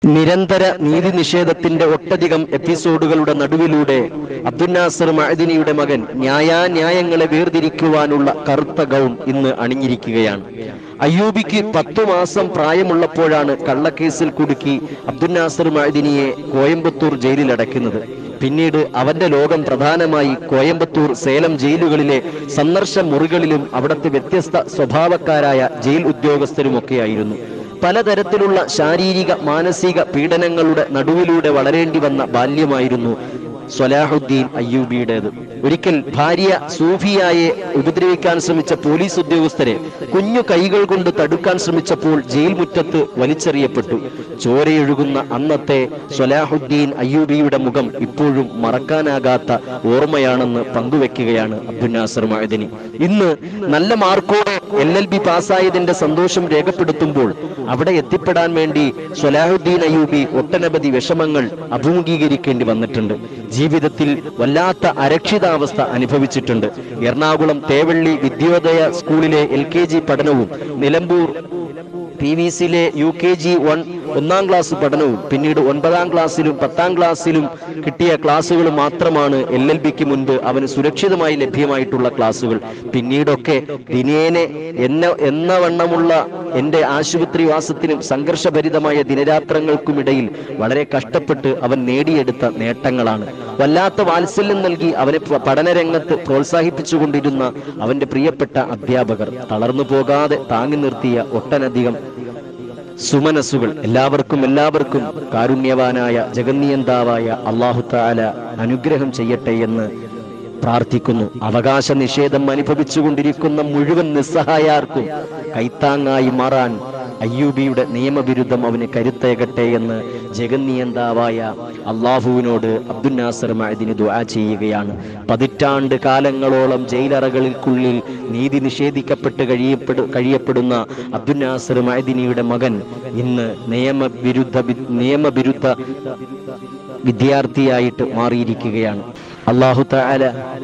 നിരന്തര നീതി നിഷേധത്തിന്റെ ഒട്ടധികം എപ്പിസോഡുകളുടെ നടുവിലൂടെ അബ്ദുൽ നാസർ മഅദിനിയുടെ മകൻ ന്യായാന്യായങ്ങളെ വേർതിരിക്കുവാനുള്ള കറുത്ത ഗൗൺ ഇന്ന് അണിഞ്ഞിരിക്കുകയാണ് അയ്യൂബിക്ക് പത്തു മാസം പ്രായമുള്ളപ്പോഴാണ് കള്ളക്കേസിൽ കുടുക്കി അബ്ദുൽ നാസർ മഅദിനിയെ കോയമ്പത്തൂർ ജയിലിൽ അടയ്ക്കുന്നത് പിന്നീട് അവന്റെ ലോകം പ്രധാനമായി കോയമ്പത്തൂർ സേലം ജയിലുകളിലെ സന്ദർശ മുറികളിലും അവിടുത്തെ വ്യത്യസ്ത സ്വഭാവക്കാരായ ജയിൽ ഉദ്യോഗസ്ഥരുമൊക്കെയായിരുന്നു പലതരത്തിലുള്ള ശാരീരിക മാനസിക പീഡനങ്ങളുടെ നടുവിലൂടെ വളരേണ്ടി വന്ന ബാല്യമായിരുന്നു സ്വലാഹുദ്ദീൻ അയ്യൂബിയുടേത് ഒരിക്കൽ ഭാര്യ സൂഫിയായെ ഉപദ്രവിക്കാൻ ശ്രമിച്ച പോലീസ് ഉദ്യോഗസ്ഥരെ കുഞ്ഞു കൈകൾ കൊണ്ട് തടുക്കാൻ ശ്രമിച്ചപ്പോൾ ജയിൽ മുറ്റത്ത് വലിച്ചെറിയപ്പെട്ടു ചോരയൊഴുകുന്ന അന്നത്തെ സ്വലാഹുദ്ദീൻ അയ്യൂബിയുടെ മുഖം ഇപ്പോഴും മറക്കാനാകാത്ത ഓർമ്മയാണെന്ന് പങ്കുവെക്കുകയാണ് അബ്ദുൽ നാസർ മഅദനി ഇന്ന് നല്ല മാർക്കോടെ എൽ എൽ ബി പാസ്സായതിന്റെ സന്തോഷം രേഖപ്പെടുത്തുമ്പോൾ അവിടെ എത്തിപ്പെടാൻ വേണ്ടി സ്വലാഹുദ്ദീൻ അയ്യൂബി ഒട്ടനവധി വിഷമങ്ങൾ അഭിമുഖീകരിക്കേണ്ടി വന്നിട്ടുണ്ട് ജീവിതത്തിൽ വല്ലാത്ത അരക്ഷിതാവസ്ഥ അനുഭവിച്ചിട്ടുണ്ട് എറണാകുളം തേവള്ളി വിദ്യോദയ സ്കൂളിലെ എൽ കെ ജി പഠനവും നിലമ്പൂർ പി വി സിയിലെ യു കെ ജി വൺ ഒന്നാം ക്ലാസ് പഠനവും പിന്നീട് ഒൻപതാം ക്ലാസ്സിലും പത്താം ക്ലാസ്സിലും കിട്ടിയ ക്ലാസ്സുകൾ മാത്രമാണ് എൽ എൽ ബിക്ക് മുൻപ് അവന് സുരക്ഷിതമായി ലഭ്യമായിട്ടുള്ള ക്ലാസ്സുകൾ പിന്നീടൊക്കെ ദിനേനെ എന്ന എന്ന വണ്ണമുള്ള എന്റെ ആശുപത്രിവാസത്തിനും സംഘർഷഭരിതമായ ദിനരാത്രങ്ങൾക്കുമിടയിൽ വളരെ കഷ്ടപ്പെട്ട് അവൻ നേടിയെടുത്ത നേട്ടങ്ങളാണ് വല്ലാത്ത വാത്സല്യം നൽകി അവനെ പ- പഠനരംഗത്ത് പ്രോത്സാഹിപ്പിച്ചുകൊണ്ടിരുന്ന അവന്റെ പ്രിയപ്പെട്ട അധ്യാപകർ തളർന്നു പോകാതെ താങ്ങി നിർത്തിയ ഒട്ടനധികം സുമനസ്സുകൾ എല്ലാവർക്കും എല്ലാവർക്കും കാരുണ്യവാനായ ജഗന്നിയന്താവായ അള്ളാഹു താല അനുഗ്രഹം ചെയ്യട്ടെ എന്ന് പ്രാർത്ഥിക്കുന്നു അവകാശ നിഷേധം അനുഭവിച്ചുകൊണ്ടിരിക്കുന്ന മുഴുവൻ നിസ്സഹായാർക്കും കൈത്താങ്ങായി മാറാൻ അയ്യൂബിയുടെ നിയമവിരുദ്ധം അവന് കരുത്തേകട്ടെ എന്ന് ജഗന്നിയന്താവായ അള്ളാഹുവിനോട് അബ്ദുൽ നാസർ മഅദിന് ദുആ ചെയ്യുകയാണ് പതിറ്റാണ്ട് കാലങ്ങളോളം ജയിലറകൾക്കുള്ളിൽ നീതി നിഷേധിക്കപ്പെട്ട് കഴിയപ്പെടു കഴിയപ്പെടുന്ന അബ്ദുൽ നാസർ മഅദിനിയുടെ മകൻ ഇന്ന് നിയമവിരുദ്ധ വി- നിയമവിരുദ്ധ വിദ്യാർത്ഥിയായിട്ട് മാറിയിരിക്കുകയാണ് അള്ളാഹു തആല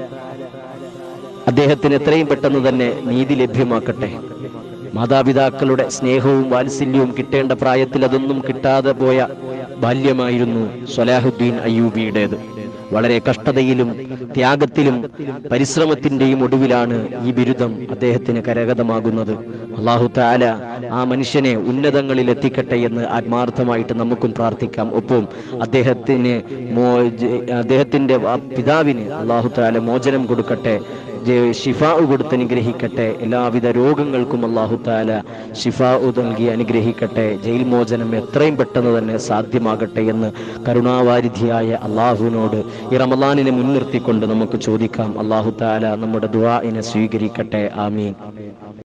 അദ്ദേഹത്തിന് എത്രയും പെട്ടെന്ന് തന്നെ നീതി ലഭ്യമാക്കട്ടെ മാതാപിതാക്കളുടെ സ്നേഹവും വാത്സല്യവും കിട്ടേണ്ട പ്രായത്തിൽ അതൊന്നും കിട്ടാതെ പോയ ബാല്യമായിരുന്നു സ്വലാഹുദ്ദീൻ അയ്യൂബിയുടേത് വളരെ കഷ്ടതയിലും ത്യാഗത്തിലും പരിശ്രമത്തിന്റെയും ഒടുവിലാണ് ഈ ബിരുദം അദ്ദേഹത്തിന് കരഗതമാകുന്നത് അള്ളാഹു താല ആ മനുഷ്യനെ ഉന്നതങ്ങളിൽ എത്തിക്കട്ടെ എന്ന് ആത്മാർത്ഥമായിട്ട് നമുക്കും പ്രാർത്ഥിക്കാം ഒപ്പം അദ്ദേഹത്തിന് മോ ജ- അദ്ദേഹത്തിന്റെ ആ പിതാവിന് അള്ളാഹു താല മോചനം കൊടുക്കട്ടെ ജെ- ഷിഫാ കൊടുത്ത് അനുഗ്രഹിക്കട്ടെ എല്ലാവിധ രോഗങ്ങൾക്കും അള്ളാഹു താല ഷിഫാ നൽകി അനുഗ്രഹിക്കട്ടെ ജയിൽ മോചനം എത്രയും പെട്ടെന്ന് തന്നെ സാധ്യമാകട്ടെ എന്ന് കരുണാവാരിധിയായ അള്ളാഹുവിനോട് ഈ റമലാനിനെ മുൻനിർത്തിക്കൊണ്ട് നമുക്ക് ചോദിക്കാം അള്ളാഹു താല നമ്മുടെ ദുആഇനെ സ്വീകരിക്കട്ടെ ആമീൻ